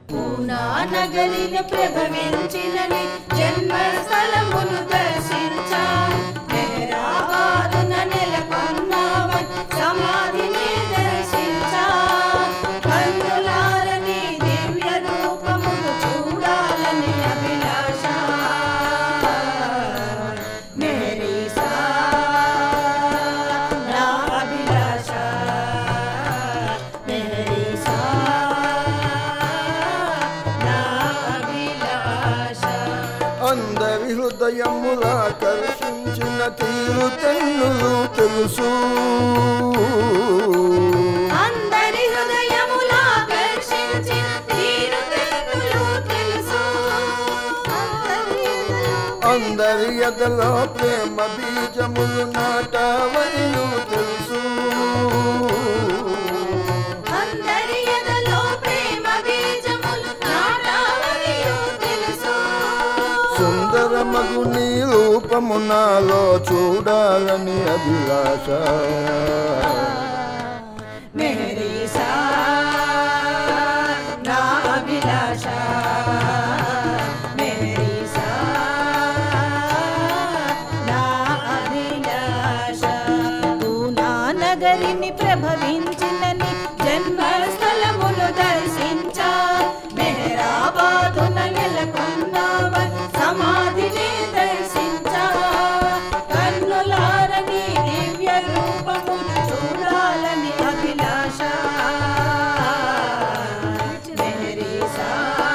పూనా నగరిని ప్రభవించినని జన్మస్థలమును దర్శించా మెహరాబాదున నెలకొన్నావన్ సమాధిని దర్శించా కన్నులారని దివ్య రూపమును చూడాలని అభిలాష మేరీ సా నా అభిలాష మేరీ సా నా అభిలాష అందరి హృదయముల కర్షించిన తీరు తెన్నులు తెలుసు అందరి హృదయముల ఆకర్షించిన తీరు తెన్నులు తెలుసు అందరి ఎదలో ప్రేమ బీజములు నాటవనియు తెలుసు అందరి ఎదలో ప్రేమ బీజములు నాటావనియు తెలుసు సుందర మగు నీ రూపము నాలో చూడాలని అభిలాష మేరీ సా నా అభిలాష మేరీ సా నా అభిలాష పూనా నగరిని ప్రభవించినని జన్మస్థలమును దర్శించా మెహరాబాదున నెలకొన్నావ సమాధిని దర్శించా కన్నులారని దివ్య రూపమును చూడాలని అభిలాష మేరీ సా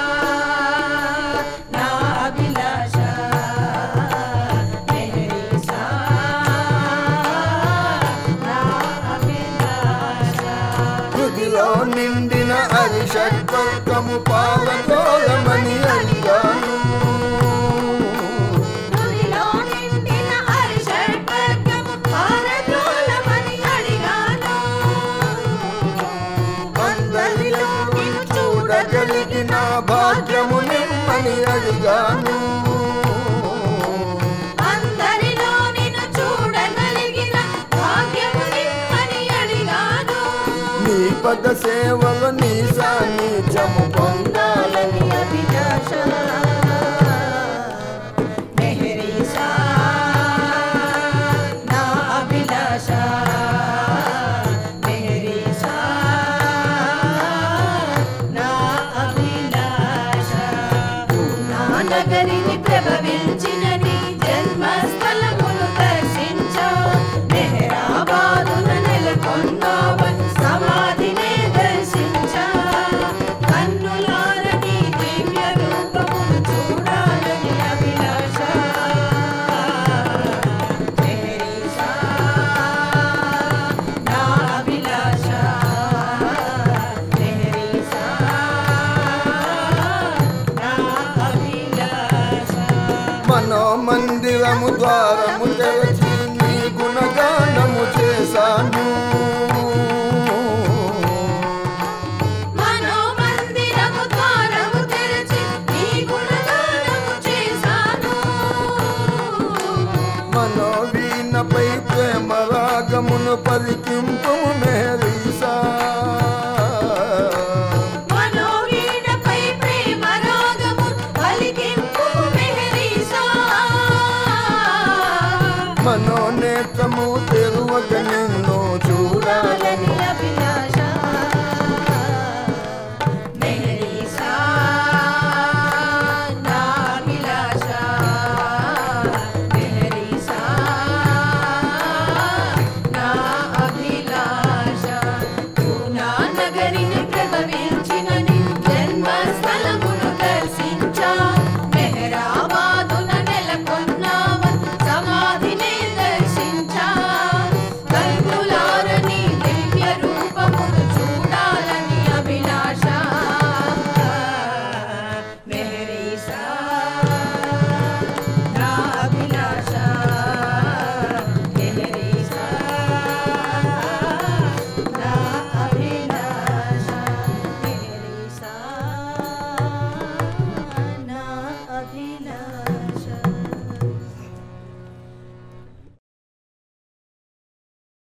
నా అభిలాష మేరీ సా నా అభిలాష హృదిలో నిండిన అరిషట్వర్గము పాలతోలమని అడిగాను తుదిలో నిండిన హరిషడ్వర్గము పారదోలమని అడిగాను. అందరిలో నిన్ను చూడగలిగిన భాగ్యము నిమ్మని అడిగాను అందరిలో నిన్ను చూడగలిగిన భాగ్యము నిమ్మని అడిగాను. నీ పద సేవలు నీ సాన్నిధ్యము పొందాలని పొందాలని అభిలాష మెహరీ సా నా అభిలాష మెహరీ సా నా అభిలాష పూనా నగరిని ప్రభవించినని జన్మస్థలమును దర్శించా మెహరాబాదున నెలకొన్నావ సమాధిని దర్శించా కన్నులారని దివ్య రూపమును చూడాలని అభిలాష మేరీ సా నా అభిలాష మేరీ సా నా అభిలాష మనోమందిరము ద్వారము